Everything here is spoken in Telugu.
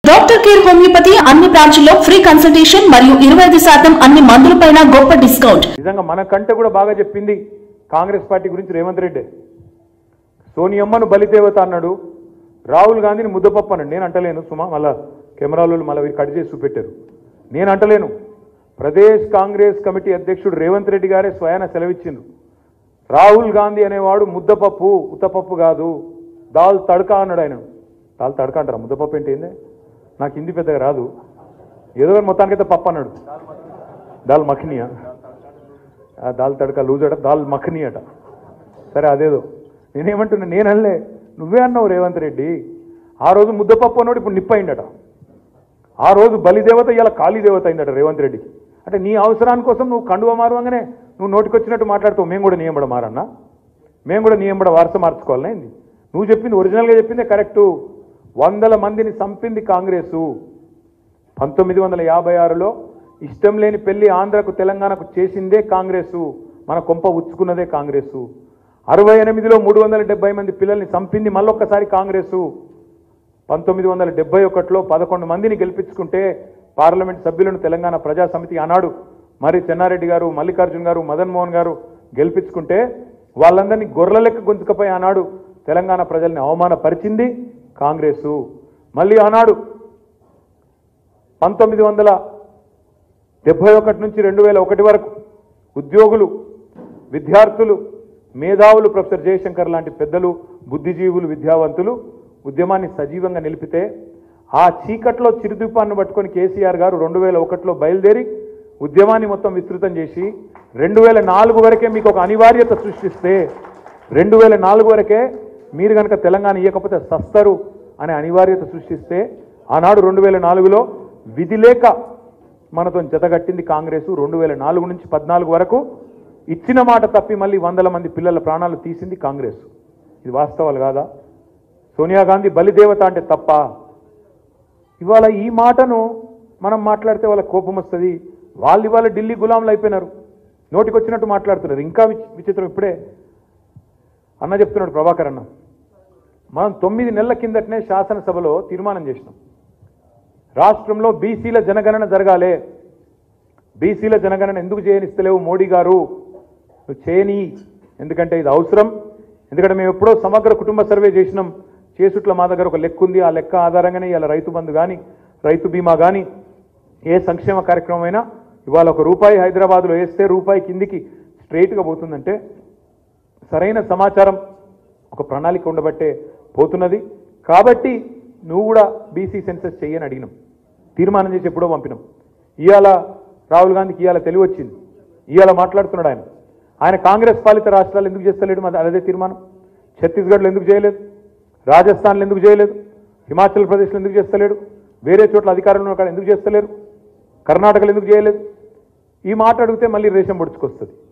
డాక్టర్ కేర్ హోమియోపతి అన్ని బ్రాంచ్ల్లో ఫ్రీ కన్సల్టేషన్ మరియు ఇరవై ఐదు శాతం అన్ని మందులపైన గొప్ప డిస్కౌంట్ నిజంగా మన కంటే కూడా బాగా చెప్పింది కాంగ్రెస్ పార్టీ గురించి రేవంత్ రెడ్డి సోనియమ్మను బలిదేవత అన్నాడు రాహుల్ గాంధీని ముద్దపప్పు అన్నాడు నేను అంటలేను సుమా మళ్ళా కెమెరాలు మళ్ళీ వీరు కట్ చేసి చూపెట్టారు నేను అంటలేను ప్రదేశ్ కాంగ్రెస్ కమిటీ అధ్యక్షుడు రేవంత్ రెడ్డి గారే స్వయాన సెలవిచ్చిండ్రు రాహుల్ గాంధీ అనేవాడు ముద్దపప్పు ఉత్తపప్పు కాదు దాల్ తడక అన్నాడు ఆయన దాల్ తడక అంటారా ముద్దపప్పు ఏంటి ఏంది నాకు హిందీ పెద్దగా రాదు ఏదో కానీ మొత్తానికైతే పప్పు అన్నాడు దాల్ మఖనియా ఆ దాల్ తడక లూజ్ అట దాల్ మఖని అట సరే అదేదో నేనేమంటున్నా నేను అనలే నువ్వే అన్నావు రేవంత్ రెడ్డి ఆ రోజు ముద్దపప్పు అన్నాడు ఇప్పుడు నిప్పయిందట ఆ రోజు బలిదేవత ఇలా కాళీదేవత అయిందట రేవంత్ రెడ్డికి అంటే నీ అవసరాని కోసం నువ్వు కండువ మారువంగానే నువ్వు నోటికొచ్చినట్టు మాట్లాడుతావు మేము కూడా నియంబడ మారన్నా మేము కూడా నియంబడ వారస మార్చుకోవాలనే ఏంది నువ్వు చెప్పింది ఒరిజినల్గా చెప్పిందే కరెక్టు వందల మందిని చంపింది కాంగ్రెసు పంతొమ్మిది వందల యాభై ఆరులో ఇష్టం లేని పెళ్లి ఆంధ్రకు తెలంగాణకు చేసిందే కాంగ్రెసు మన కొంప ఉచ్చుకున్నదే కాంగ్రెసు అరవై ఎనిమిదిలో మూడు వందల డెబ్బై మంది పిల్లల్ని చంపింది మళ్ళొక్కసారి కాంగ్రెసు పంతొమ్మిది వందల డెబ్బై ఒకటిలో పదకొండు మందిని గెలిపించుకుంటే పార్లమెంట్ సభ్యులను తెలంగాణ ప్రజా సమితి ఆనాడు మరి చెన్నారెడ్డి గారు మల్లికార్జున్ గారు మదన్ మోహన్ గారు గెలిపించుకుంటే వాళ్ళందరినీ గొర్రెల లెక్క గుంజుకపోయి ఆనాడు తెలంగాణ ప్రజల్ని అవమానపరిచింది కాంగ్రెసు మళ్ళీ ఆనాడు పంతొమ్మిది వందల డెబ్బై ఒకటి నుంచి రెండు వేల ఒకటి వరకు ఉద్యోగులు విద్యార్థులు మేధావులు ప్రొఫెసర్ జయశంకర్ లాంటి పెద్దలు బుద్ధిజీవులు విద్యావంతులు ఉద్యమాన్ని సజీవంగా నిలిపితే ఆ చీకట్లో చిరుదీపాన్ని పట్టుకొని కేసీఆర్ గారు రెండు వేల ఒకటిలో బయలుదేరి ఉద్యమాన్ని మొత్తం విస్తృతం చేసి రెండు వేల నాలుగు వరకే మీకు ఒక అనివార్యత సృష్టిస్తే రెండు వేల నాలుగు వరకే మీరు కనుక తెలంగాణ ఇవ్వకపోతే సస్తరు అనే అనివార్యత సృష్టిస్తే ఆనాడు రెండు వేల నాలుగులో విధి లేక మనతో జతగట్టింది కాంగ్రెస్ రెండు వేల నాలుగు నుంచి పద్నాలుగు వరకు ఇచ్చిన మాట తప్పి మళ్ళీ వందల మంది పిల్లల ప్రాణాలు తీసింది కాంగ్రెస్ ఇది వాస్తవాలు కాదా సోనియా గాంధీ బలిదేవత అంటే తప్ప ఇవాళ ఈ మాటను మనం మాట్లాడితే వాళ్ళ కోపం వస్తుంది వాళ్ళు ఇవాళ ఢిల్లీ గులాంలు అయిపోయినారు నోటికి వచ్చినట్టు మాట్లాడుతున్నారు ఇంకా విచి- విచిత్రం ఇప్పుడే అన్న చెప్తున్నాడు ప్రభాకర్ అన్న మనం తొమ్మిది నెలల కిందటనే శాసనసభలో తీర్మానం చేసినాం రాష్ట్రంలో బీసీల జనగణన జరగాలి బీసీల జనగణన ఎందుకు చేయనిస్తలేవు మోడీ గారు నువ్వు చేయని ఎందుకంటే ఇది అవసరం ఎందుకంటే మేము ఎప్పుడో సమగ్ర కుటుంబ సర్వే చేసినాం చేసుట్ల మా దగ్గర ఒక లెక్క ఉంది ఆ లెక్క ఆధారంగానే ఇలా రైతు బంధు కానీ రైతు బీమా కానీ ఏ సంక్షేమ కార్యక్రమం అయినా ఇవాళ ఒక రూపాయి హైదరాబాద్లో వేస్తే రూపాయి కిందికి స్ట్రైట్గా పోతుందంటే సరైన సమాచారం ఒక ప్రణాళిక ఉండబట్టే పోతున్నది కాబట్టి నువ్వు కూడా బీసీ సెన్సస్ చెయ్యని అడిగినాం తీర్మానం చేసి ఎప్పుడో పంపినాం ఇవాళ రాహుల్ గాంధీకి ఇవాళ తెలివి వచ్చింది ఇవాళ మాట్లాడుతున్నాడు ఆయన ఆయన కాంగ్రెస్ పాలిత రాష్ట్రాలు ఎందుకు చేస్తలేడు మరి అదే తీర్మానం ఛత్తీస్గఢ్లో ఎందుకు చేయలేదు రాజస్థాన్లో ఎందుకు చేయలేదు హిమాచల్ ప్రదేశ్లో ఎందుకు చేస్తలేడు వేరే చోట్ల అధికారంలో ఉన్న కాడ ఎందుకు చేస్తలేరు కర్ణాటకలో ఎందుకు చేయలేదు ఈ మాట అడిగితే మళ్ళీ రేషం పొడుచుకొస్తుంది